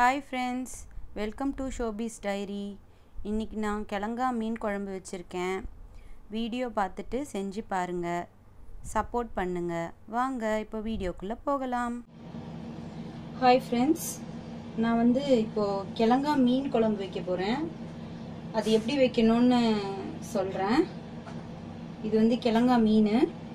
hi friends welcome to showpiece diary இன்றைக்கி நான் கிழங்கா மீன் குழம்பு வச்சுருக்கேன் வீடியோ பார்த்துட்டு செஞ்சு பாருங்கள் சப்போர்ட் பண்ணுங்கள் வாங்க இப்போ வீடியோக்குள்ளே போகலாம் ஹாய் ஃப்ரெண்ட்ஸ் நான் வந்து இப்போது கிழங்கா மீன் குழம்பு வைக்க போகிறேன் அது எப்படி வைக்கணும்னு சொல்கிறேன் இது வந்து கிழங்கா மீன்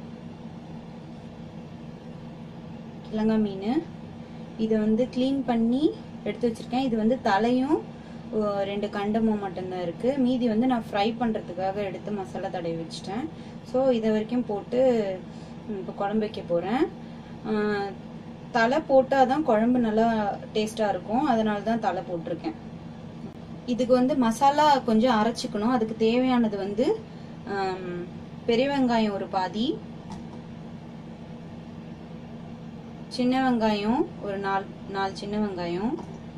கிழங்கா மீன் இதை வந்து க்ளீன் பண்ணி எடுத்து வச்சுருக்கேன் இது வந்து தலையும் ரெண்டு கண்டமும் மட்டும்தான் இருக்குது மீதி வந்து நான் ஃப்ரை பண்ணுறதுக்காக எடுத்து மசாலா தடவி வச்சுட்டேன் ஸோ இதை வரைக்கும் போட்டு இப்போ குழம்பு வைக்க போகிறேன் தலை போட்டால் தான் குழம்பு நல்லா டேஸ்ட்டாக இருக்கும் அதனால தான் தலை போட்டிருக்கேன் இதுக்கு வந்து மசாலா கொஞ்சம் அரைச்சிக்கணும் அதுக்கு தேவையானது வந்து பெரிய வெங்காயம் ஒரு பாதி சின்ன வெங்காயம் ஒரு நாலு நாலு சின்ன வெங்காயம்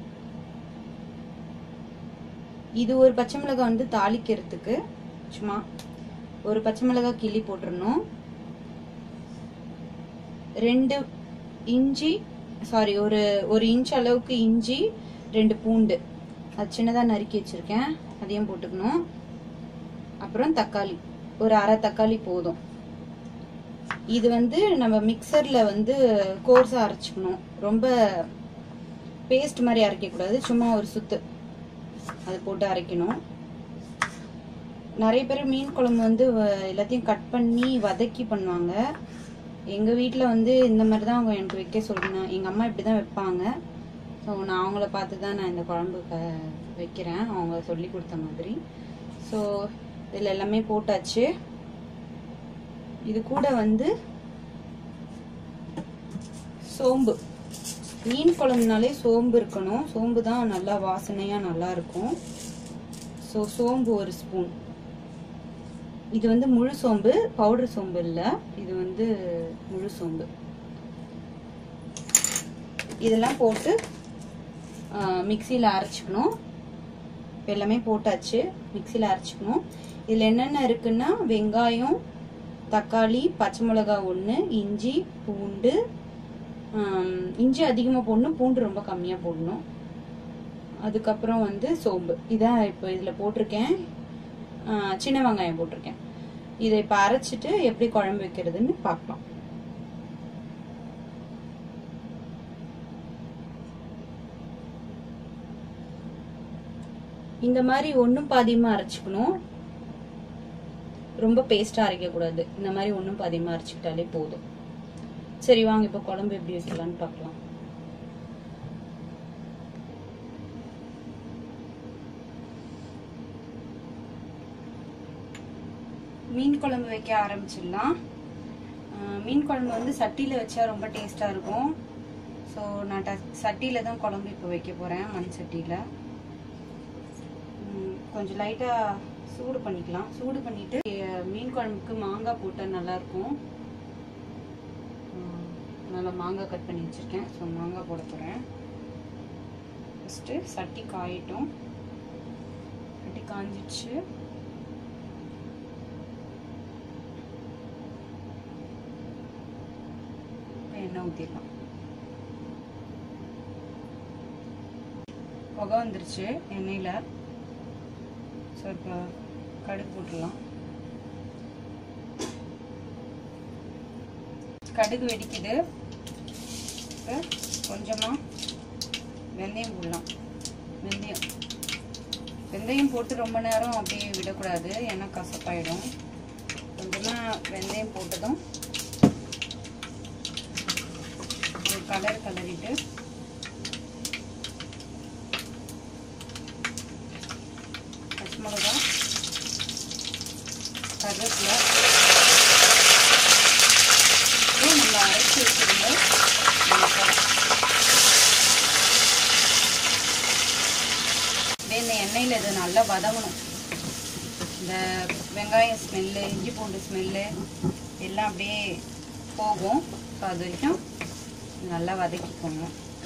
இது ஒரு பச்சை மிளகாய் வந்து தாளிக்கிறதுக்கு சும்மா ஒரு பச்சை மிளகாய் கிள்ளி போட்டுடணும் ரெண்டு இஞ்சி சாரி ஒரு ஒரு இன்ச் அளவுக்கு இஞ்சி ரெண்டு பூண்டு அது சின்னதாக நறுக்கி வச்சிருக்கேன் அதையும் போட்டுக்கணும் அப்புறம் தக்காளி ஒரு அரை தக்காளி போதும் இது வந்து நம்ம மிக்சர்ல வந்து கோர்ஸா அரைச்சிக்கணும் ரொம்ப பேஸ்ட் மாதிரி அரைக்கக்கூடாது சும்மா ஒரு சுத்து அது போட்டு அரைக்கணும் நிறைய பேர் மீன் குழம்பு வந்து எல்லாத்தையும் கட் பண்ணி வதக்கி பண்ணுவாங்க எங்க வீட்டில் வந்து இந்த மாதிரி தான் அவங்க எனக்கு வைக்க சொல்லணும் எங்க அம்மா இப்படி தான் வைப்பாங்க ஸோ நான் அவங்கள பார்த்து தான் நான் இந்த குழம்பு வைக்கிறேன் அவங்க சொல்லி கொடுத்த மாதிரி ஸோ இதில் எல்லாமே போட்டாச்சு இது கூட வந்து சோம்பு மீன் குழம்புனாலே சோம்பு இருக்கணும் சோம்பு தான் நல்லா வாசனையாக நல்லா இருக்கும் ஸோ சோம்பு ஒரு ஸ்பூன் இது வந்து முழு சோம்பு பவுடர் சோம்பு இல்லை இது வந்து முழு சோம்பு இதெல்லாம் போட்டு மிக்சியில் அரைச்சிக்கணும் எல்லாமே போட்டாச்சு மிக்சியில் அரைச்சிக்கணும் இதில் என்னென்ன இருக்குன்னா வெங்காயம் தக்காளி பச்சை மிளகா ஒன்று இஞ்சி பூண்டு இஞ்சி அதிகமாக போடணும் பூண்டு ரொம்ப கம்மியாக போடணும் அதுக்கப்புறம் வந்து சோம்பு இதான் இப்போ இதில் போட்டிருக்கேன் சின்ன வெங்காயம் போட்டிருக்கேன் இதை இப்போ அரைச்சிட்டு எப்படி குழம்பு வைக்கிறதுன்னு பார்க்கலாம் இந்த மாதிரி ஒன்றும் பாதியமாக அரைச்சிக்கணும் ரொம்ப பேஸ்டா அரைக்க கூடாது இந்த மாதிரி ஒன்றும் பாதியமா அரைச்சிக்கிட்டாலே போதும் சரி வாங்க இப்போ குழம்பு எப்படி வைக்கலாம்னு பார்க்கலாம் மீன் குழம்பு வைக்க ஆரம்பிச்சிடலாம் மீன் குழம்பு வந்து சட்டியில் வச்சா ரொம்ப டேஸ்டாக இருக்கும் ஸோ நான் ட சட்டியில் தான் குழம்பு இப்போ வைக்க போகிறேன் மண் சட்டியில் கொஞ்சம் லைட்டாக சூடு பண்ணிக்கலாம் சூடு பண்ணிட்டு மீன் குழம்புக்கு மாங்காய் போட்டால் நல்லாயிருக்கும் நல்லா மாங்காய் கட் பண்ணி வச்சுருக்கேன் ஸோ மாங்காய் போட போகிறேன் ஃபஸ்ட்டு சட்டி காயட்டும் சட்டி காஞ்சிடுச்சு எண்ணெய் ஊற்றிடலாம் புகை வந்துருச்சு எண்ணெயில் ஸோ இப்போ கடுகு போட்டுடலாம் கடுகு வெடிக்குது இப்போ கொஞ்சமாக வெந்தயம் போடலாம் வெந்தயம் வெந்தயம் போட்டு ரொம்ப நேரம் அப்படியே விடக்கூடாது ஏன்னா கசப்பாயிடும் கொஞ்சமாக வெந்தயம் போட்டதும் ஒரு கலர் கலரிட்டு பச்சை மிளகா கருவேப்பிலை நம்ம அரைச்சி வச்சிருந்த இந்த எண்ணெயில் இது நல்லா வதங்கணும் இந்த வெங்காயம் ஸ்மெல்லு இஞ்சி பூண்டு ஸ்மெல்லு எல்லாம் அப்படியே போகும் ஸோ அது வரைக்கும் நல்லா வதக்கிக்கோங்க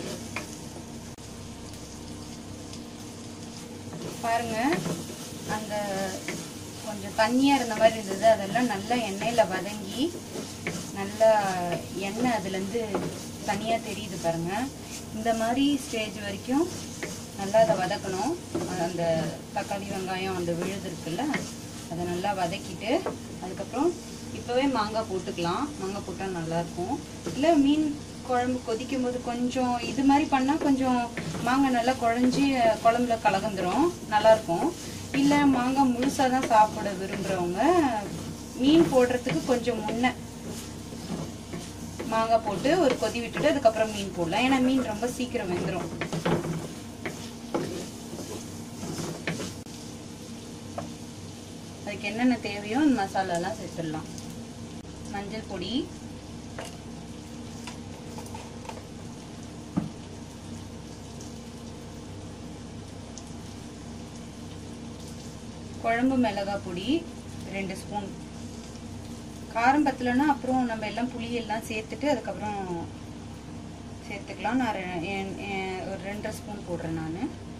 பாருங்க அந்த கொஞ்சம் தண்ணியாக இருந்த மாதிரி இருந்தது அதெல்லாம் நல்லா எண்ணெயில் வதங்கி நல்லா எண்ணெய் அதுலேருந்து தனியாக தெரியுது பாருங்க இந்த மாதிரி ஸ்டேஜ் வரைக்கும் நல்லா அதை வதக்கணும் அந்த தக்காளி வெங்காயம் அந்த விழுது இருக்குல்ல அதை நல்லா வதக்கிட்டு அதுக்கப்புறம் இப்போவே மாங்காய் போட்டுக்கலாம் மாங்காய் போட்டால் நல்லாயிருக்கும் இல்லை மீன் குழம்பு கொதிக்கும் போது கொஞ்சம் இது மாதிரி பண்ணால் கொஞ்சம் மாங்காய் நல்லா குழஞ்சி குழம்புல கலந்துரும் நல்லாயிருக்கும் இல்லை மாங்காய் முழுசாக தான் சாப்பிட விரும்புகிறவங்க மீன் போடுறதுக்கு கொஞ்சம் முன்ன மாங்காய் போட்டு ஒரு கொதி விட்டுட்டு அதுக்கப்புறம் மீன் போடலாம் ஏன்னா மீன் ரொம்ப சீக்கிரம் வெந்துடும் அதுக்கு என்னென்ன தேவையோ அந்த மசாலாலாம் சேர்த்துடலாம் மஞ்சள் பொடி குழம்பு மிளகாய் பொடி ரெண்டு ஸ்பூன் காரம் பத்தலைன்னா அப்புறம் நம்ம எல்லாம் புளி எல்லாம் சேர்த்துட்டு அதுக்கப்புறம் சேர்த்துக்கலாம் நான் ரெ- என்- என் ஒரு ரெண்டரை ஸ்பூன் போடுறேன் நான்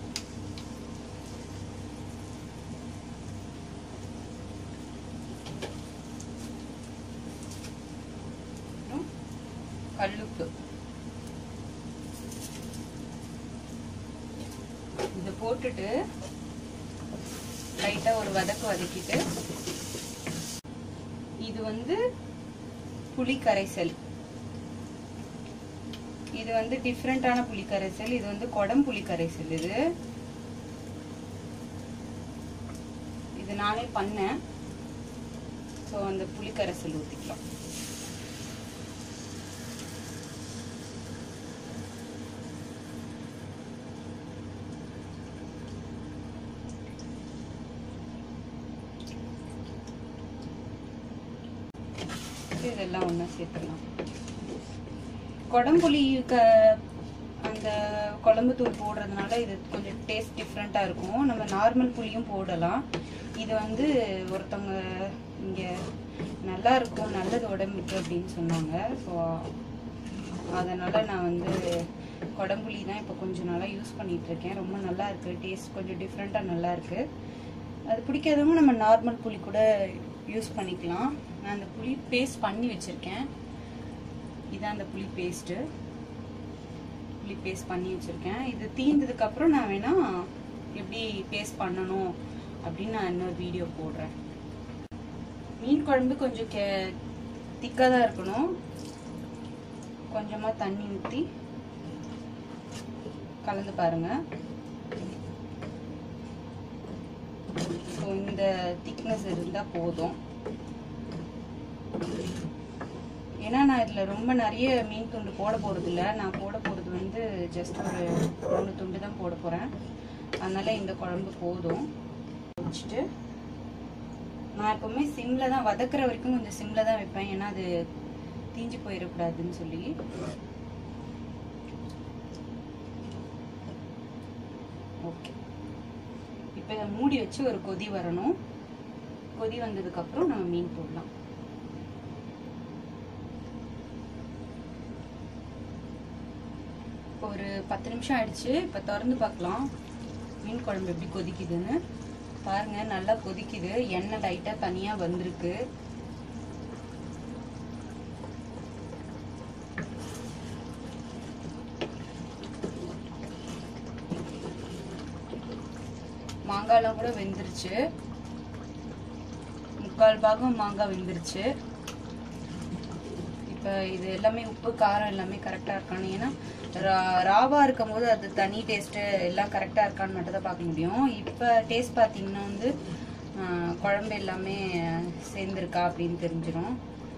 கல்லுப்பு இதை போட்டுட்டு லைட்டாக ஒரு வதக்கு வதக்கிட்டு இது வந்து புளி கரைசல் இது வந்து டிஃப்ரெண்டான புளி கரைசல் இது வந்து குடம் புளி கரைசல் இது இது நானே பண்ணேன் ஸோ அந்த புளி கரைசல் ஊற்றிக்கலாம் இதெல்லாம் ஒன்றா சேர்த்துக்கலாம் குடம்புளி க அந்த குழம்பு தூள் போடுறதுனால இது கொஞ்சம் டேஸ்ட் டிஃப்ரெண்ட்டாக இருக்கும் நம்ம நார்மல் புளியும் போடலாம் இது வந்து ஒருத்தவங்க இங்கே நல்லா இருக்கும் நல்லது உடம்புக்கு அப்படின்னு சொன்னாங்க ஸோ அதனால் நான் வந்து குடம்புளி தான் இப்போ கொஞ்ச நாளாக யூஸ் பண்ணிட்டு இருக்கேன் ரொம்ப நல்லா இருக்குது டேஸ்ட் கொஞ்சம் டிஃப்ரெண்ட்டாக நல்லா இருக்குது அது பிடிக்காதவங்க நம்ம நார்மல் புளி கூட யூஸ் பண்ணிக்கலாம் நான் அந்த புளி பேஸ்ட் பண்ணி வச்சுருக்கேன் இதான் அந்த புளி பேஸ்ட்டு புளி பேஸ்ட் பண்ணி வச்சுருக்கேன் இது தீர்ந்ததுக்கப்புறம் நான் வேணா எப்படி பேஸ்ட் பண்ணணும் அப்படின்னு நான் இன்னொரு வீடியோ போடுறேன் மீன் குழம்பு கொஞ்சம் கே திக்காக தான் இருக்கணும் கொஞ்சமாக தண்ணி ஊற்றி கலந்து பாருங்கள் ஸோ இந்த திக்னஸ் இருந்தால் போதும் ஏன்னா நான் இதில் ரொம்ப நிறைய மீன் துண்டு போட போகிறது இல்லை நான் போட போகிறது வந்து ஜஸ்ட் ஒரு மூணு துண்டு தான் போட போகிறேன் அதனால் இந்த குழம்பு போதும் வச்சுட்டு நான் எப்போவுமே சிம்மில் தான் வதக்குற வரைக்கும் கொஞ்சம் சிம்மில் தான் வைப்பேன் ஏன்னா அது தீஞ்சு போயிடக்கூடாதுன்னு சொல்லி ஓகே இப்போ இதை மூடி வச்சு ஒரு கொதி வரணும் கொதி வந்ததுக்கப்புறம் நம்ம மீன் போடலாம் இப்போ ஒரு பத்து நிமிஷம் ஆயிடுச்சு இப்போ திறந்து பார்க்கலாம் மீன் குழம்பு எப்படி கொதிக்குதுன்னு பாருங்க நல்லா கொதிக்குது எண்ணெய் லைட்டாக தனியாக வந்திருக்கு மாங்காய்லாம் கூட வெந்துருச்சு முக்கால் பாகம் மாங்காய் வெந்துருச்சு இப்போ இது எல்லாமே உப்பு காரம் எல்லாமே கரெக்டாக இருக்கான்னு ஏன்னா ரா- ராவா இருக்கும் போது அது தனி டேஸ்ட்டு எல்லாம் கரெக்டாக இருக்கான்னு மட்டும் தான் பார்க்க முடியும் இப்போ டேஸ்ட் பார்த்தீங்கன்னா வந்து ஆ, குழம்பு எல்லாமே சேர்ந்துருக்கா அப்படின்னு தெரிஞ்சிடும்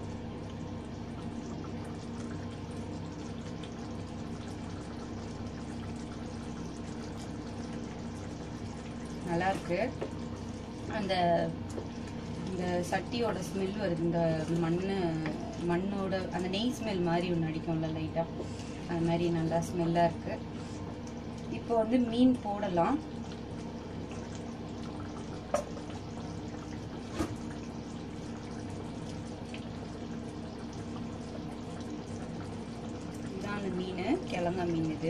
நல்லா இருக்கு அந்த இந்த சட்டியோட ஸ்மெல் வருது இந்த மண் மண்ணோட அந்த நெய் ஸ்மெல் மாதிரி ஒன்று அடிக்கும்ல லைட்டாக அது மாதிரி நல்லா ஸ்மெல்லாக இருக்கு இப்போ வந்து மீன் போடலாம் இதுதான் அந்த மீன் கிழங்கா மீன் இது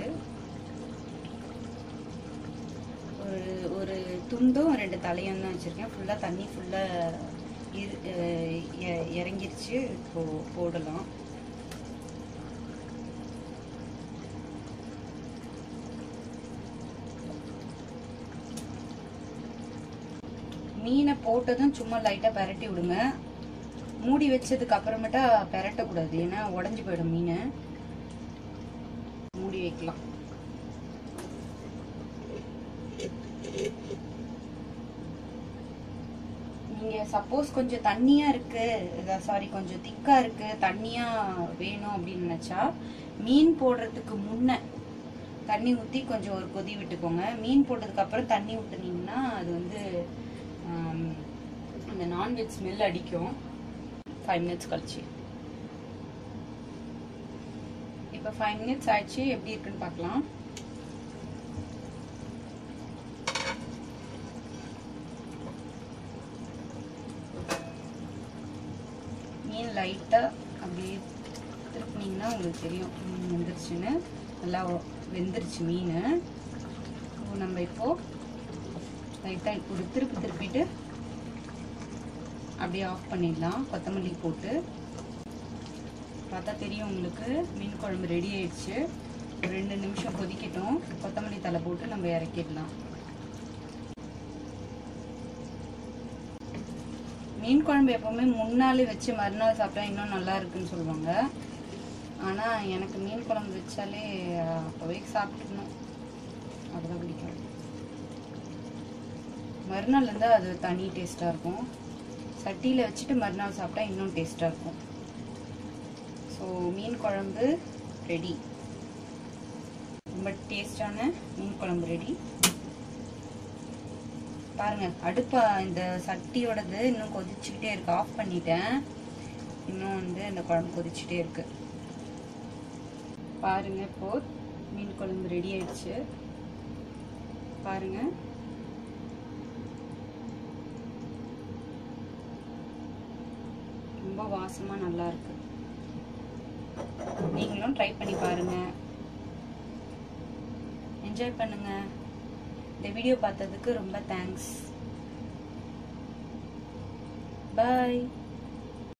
ஒரு ஒரு துண்டும் ரெண்டு தலையும் தான் வச்சுருக்கேன் ஃபுல்லாக தண்ணி ஃபுல்லாக இரு அஹ் எ- இறங்கிருச்சு இப்போ போடலாம் மீனை போட்டதும் சும்மா லைட்டா பெரட்டி விடுங்க மூடி வச்சதுக்கு அப்புறமேட்டா பெரட்டக்கூடாது ஏன்னா உடஞ்சி போயிடும் மீன் மூடி வைக்கலாம் நீங்க சப்போஸ் கொஞ்சம் தண்ணியா இருக்கு சாரி கொஞ்சம் திக்கா இருக்கு தண்ணியா வேணும் அப்படின்னு நினைச்சா மீன் போடுறதுக்கு முன்ன தண்ணி ஊத்தி கொஞ்சம் ஒரு கொதி விட்டுக்கோங்க மீன் போட்டதுக்கு அப்புறம் தண்ணி ஊத்துனீங்கன்னா அது வந்து ஆம், அந்த நான்வெஜ் ஸ்மெல் அடிக்கும் ஃபைவ் மினிட்ஸ் கழிச்சு இப்போ ஃபைவ் மினிட்ஸ் ஆயிடுச்சு எப்படி இருக்குன்னு பார்க்கலாம் மீன் லைட்டாக அப்படியே திருப்பினீங்கன்னா உங்களுக்கு தெரியும் மீன் வெந்துருச்சுன்னு நல்லா வெந்துருச்சு மீன் இப்போ நம்ம இப்போ லைட்டாக ஒரு திருப்பி திருப்பிட்டு அப்படியே ஆஃப் பண்ணிடலாம் கொத்தமல்லி போட்டு பார்த்தா தெரியும் உங்களுக்கு மீன் குழம்பு ரெடி ஆயிடுச்சு ஒரு ரெண்டு நிமிஷம் கொதிக்கட்டும் கொத்தமல்லி தலை போட்டு நம்ம இறக்கிடலாம் மீன் குழம்பு எப்பவுமே முன்னாலே வச்சு மறுநாள் சாப்பிட்டா இன்னும் நல்லா இருக்குன்னு சொல்லுவாங்க ஆனா எனக்கு மீன் குழம்பு வச்சாலே அப்பவே சாப்பிட்டுக்கணும் அதுதான் பிடிக்கும் மறுநாள் இருந்தால் அது தனி டேஸ்ட்டாக இருக்கும் சட்டியில் வச்சுட்டு மறுநாள் சாப்பிட்டா இன்னும் டேஸ்ட்டாக இருக்கும் ஸோ மீன் குழம்பு ரெடி ரொம்ப டேஸ்டான மீன் குழம்பு ரெடி பாருங்க அடுப்பா இந்த சட்டியோடது இன்னும் கொதிச்சுக்கிட்டே இருக்கு ஆஃப் பண்ணிட்டேன் இன்னும் வந்து இந்த குழம்பு கொதிச்சுட்டே இருக்கு பாருங்க இப்போ மீன் குழம்பு ரெடி ஆயிடுச்சு பாருங்க ரொம்ப வாசமா நல்லா இருக்கு நீங்களும் ட்ரை பண்ணி பாருங்க என்ஜாய் பண்ணுங்க இந்த வீடியோ பார்த்ததுக்கு ரொம்ப தேங்க்ஸ் பாய்